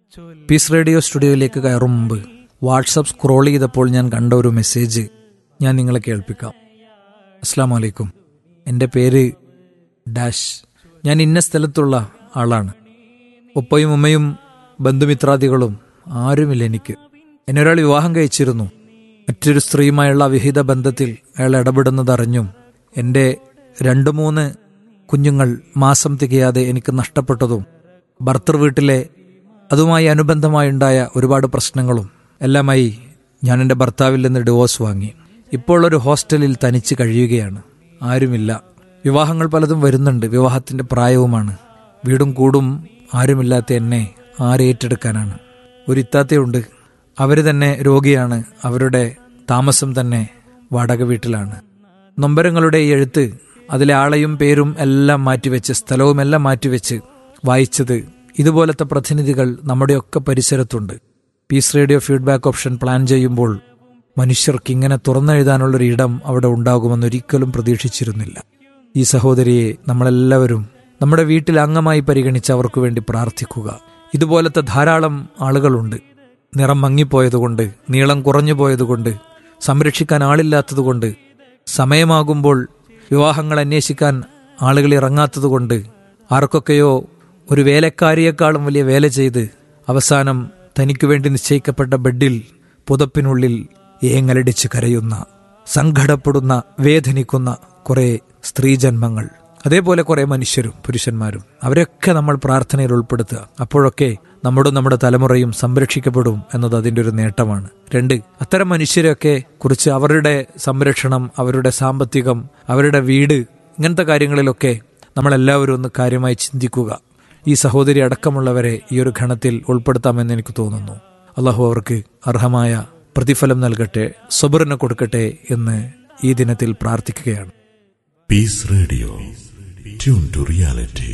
piece radio സ്റ്റുഡിയോയിലേക്ക് കയറും മുമ്പ് WhatsApp scroll ചെയ്തപ്പോൾ ഞാൻ കണ്ട ഒരു മെസ്സേജ് ഞാൻ നിങ്ങളെ കേൾപ്പിക്കാം അസ്സാം വലൈക്കും എൻ്റെ പേര് ഡാഷ് ഞാൻ ഇന്ന സ്ഥലത്തുള്ള ആളാണ് ഉപ്പയും ഉമ്മയും ബന്ധുമിത്രാദികളും ആരുമില്ല എനിക്ക് എന്നെ ഒരാൾ വിവാഹം കഴിച്ചിരുന്നു മറ്റൊരു സ്ത്രീയുമായുള്ള അവിഹിത ബന്ധത്തിൽ അയാൾ ഇടപെടുന്നതറിഞ്ഞും എൻ്റെ രണ്ട് മൂന്ന് കുഞ്ഞുങ്ങൾ മാസം തികയാതെ എനിക്ക് നഷ്ടപ്പെട്ടതും ഭർത്തൃ വീട്ടിലെ അതുമായി അനുബന്ധമായുണ്ടായ ഒരുപാട് പ്രശ്നങ്ങളും എല്ലാമായി ഞാൻ എൻ്റെ ഭർത്താവിൽ നിന്ന് ഡിവോഴ്സ് വാങ്ങി ഇപ്പോൾ ഒരു ഹോസ്റ്റലിൽ തനിച്ച് കഴിയുകയാണ് ആരുമില്ല വിവാഹങ്ങൾ പലതും വരുന്നുണ്ട് വിവാഹത്തിന്റെ പ്രായവുമാണ് വീടും കൂടും ആരുമില്ലാത്ത എന്നെ ആരേറ്റെടുക്കാനാണ് ഒരു ഇത്താത്തയുണ്ട് അവർ തന്നെ രോഗിയാണ് അവരുടെ താമസം തന്നെ വാടക വീട്ടിലാണ് നൊമ്പരങ്ങളുടെ ഈ എഴുത്ത് അതിലെ ആളെയും പേരും എല്ലാം മാറ്റിവെച്ച് സ്ഥലവും എല്ലാം മാറ്റിവെച്ച് വായിച്ചത് ഇതുപോലത്തെ പ്രതിനിധികൾ നമ്മുടെയൊക്കെ പരിസരത്തുണ്ട് peace radio feedback option plan ചെയ്യുമ്പോൾ മനുഷ്യർക്ക് ഇങ്ങനെ തുറന്നെഴുതാനുള്ളൊരു ഇടം അവിടെ ഉണ്ടാകുമെന്നൊരിക്കലും പ്രതീക്ഷിച്ചിരുന്നില്ല ഈ സഹോദരിയെ നമ്മളെല്ലാവരും നമ്മുടെ വീട്ടിൽ അംഗമായി പരിഗണിച്ച് അവർക്ക് വേണ്ടി പ്രാർത്ഥിക്കുക ഇതുപോലത്തെ ധാരാളം ആളുകളുണ്ട് നിറം മങ്ങിപ്പോയതുകൊണ്ട് നീളം കുറഞ്ഞു പോയതുകൊണ്ട് സംരക്ഷിക്കാൻ ആളില്ലാത്തതുകൊണ്ട് സമയമാകുമ്പോൾ വിവാഹങ്ങൾ അന്വേഷിക്കാൻ ആളുകൾ ഇറങ്ങാത്തതുകൊണ്ട് ആർക്കൊക്കെയോ ഒരു വേലക്കാരിയേക്കാളും വലിയ വേല ചെയ്ത് അവസാനം തനിക്കു വേണ്ടി നിശ്ചയിക്കപ്പെട്ട ബെഡിൽ പുതപ്പിനുള്ളിൽ ഏങ്ങലടിച്ച് കരയുന്ന സങ്കടപ്പെടുന്ന വേദനിക്കുന്ന കുറെ സ്ത്രീജന്മങ്ങൾ അതേപോലെ കുറെ മനുഷ്യരും പുരുഷന്മാരും അവരൊക്കെ നമ്മൾ പ്രാർത്ഥനയിൽ ഉൾപ്പെടുത്തുക അപ്പോഴൊക്കെ നമ്മുടെ നമ്മുടെ തലമുറയും സംരക്ഷിക്കപ്പെടും എന്നത് അതിൻ്റെ ഒരു നേട്ടമാണ് രണ്ട് അത്തരം മനുഷ്യരെയൊക്കെ കുറിച്ച് അവരുടെ സംരക്ഷണം അവരുടെ സാമ്പത്തികം അവരുടെ വീട് ഇങ്ങനത്തെ കാര്യങ്ങളിലൊക്കെ നമ്മളെല്ലാവരും ഒന്ന് കാര്യമായി ചിന്തിക്കുക ഈ സഹോദരി അടക്കമുള്ളവരെ ഈ ഒരു ഘണത്തിൽ ഉൾപ്പെടുത്താമെന്ന് എനിക്ക് തോന്നുന്നു അള്ളാഹു അവർക്ക് അർഹമായ പ്രതിഫലം നൽകട്ടെ സബറിന് കൊടുക്കട്ടെ എന്ന് ഈ ദിനത്തിൽ പ്രാർത്ഥിക്കുകയാണ് peace radio tune to reality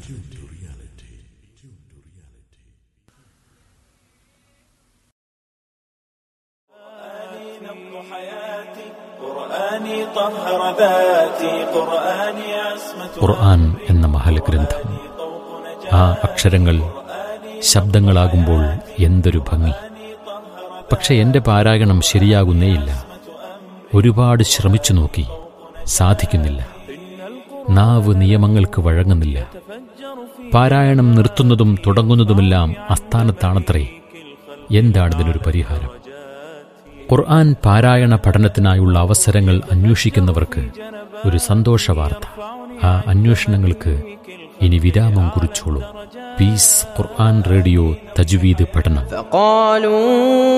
قرآني طهر ذاتي قرآني عصمة Quran എന്ന മഹൽഗ്രന്ഥം ആ അക്ഷരങ്ങൾ ശബ്ദങ്ങളാകുമ്പോൾ എന്തൊരു ഭംഗി പക്ഷെ എന്റെ പാരായണം ശരിയാകുന്നേയില്ല ഒരുപാട് ശ്രമിച്ചു നോക്കി സാധിക്കുന്നില്ല നാവ് നിയമങ്ങൾക്ക് വഴങ്ങുന്നില്ല പാരായണം നിർത്തുന്നതും തുടങ്ങുന്നതുമെല്ലാം അസ്ഥാനത്താണത്രേ എന്താണിതിനൊരു പരിഹാരം ഖുർആൻ പാരായണ പഠനത്തിനായുള്ള അവസരങ്ങൾ അന്വേഷിക്കുന്നവർക്ക് ഒരു സന്തോഷ വാർത്ത ആ അന്വേഷണങ്ങൾക്ക് ഇനി വിരാമം കുറിച്ചോളൂ പീസ് ഖുർആൻ റേഡിയോ തജ്വീദ് പഠനം فقالوا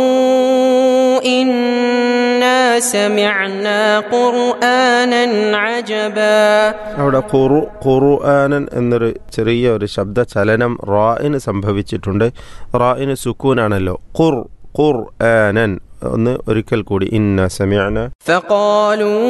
إنا سمعنا قرآنا عجبا അവിടെ ഖുറു ഖുർആനൻ എന്നൊരു ചെറിയ ഒരു ശബ്ദ ചലനം റായിന് സംഭവിച്ചിട്ടുണ്ട് റായിന് സുക്കൂനാണല്ലോ ഖുർ ഖുർ ആനൻ ഒന്ന് ഒരിക്കൽ കൂടി ഇന്ന സമയന فقالوا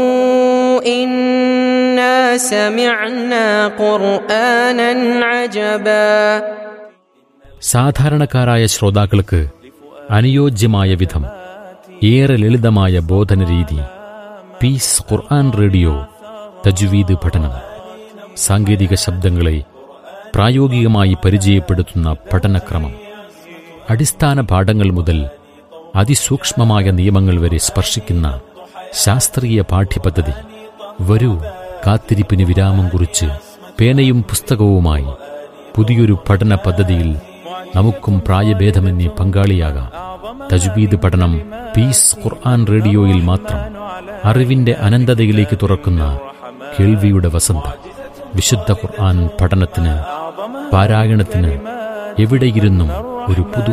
إنا سمعنا قرآنا عجبا സാധാരണക്കാരായ ശ്രോതാക്കൾക്ക് അനുയോജ്യമായ വിധം ഏറെ ലളിതമായ ബോധന രീതി പീസ് ഖുർആൻ റേഡിയോ തജ്വീദ് പഠനം സാങ്കേതിക ശബ്ദങ്ങളെ പ്രായോഗികമായി പരിചയപ്പെടുത്തുന്ന പഠനക്രമം അടിസ്ഥാന പാഠങ്ങൾ മുതൽ അതിസൂക്ഷ്മമായ നിയമങ്ങൾ വരെ സ്പർശിക്കുന്ന ശാസ്ത്രീയ പാഠ്യപദ്ധതി വരൂ കാത്തിരിപ്പിന് വിരാമം കുറിച്ച് പേനയും പുസ്തകവുമായി പുതിയൊരു പഠന പദ്ധതിയിൽ നമുക്കും പ്രായഭേദമന്യേ പങ്കാളിയാകാം തജ്വീദ് പഠനം പീസ് ഖുർആൻ റേഡിയോയിൽ മാത്രം അറിവിന്റെ അനന്തതയിലേക്ക് തുറക്കുന്ന കേൾവിയുടെ വസന്തം വിശുദ്ധ ഖുർആൻ പഠനത്തിന് പാരായണത്തിന് എവിടെയിരുന്നും ഒരു പുതു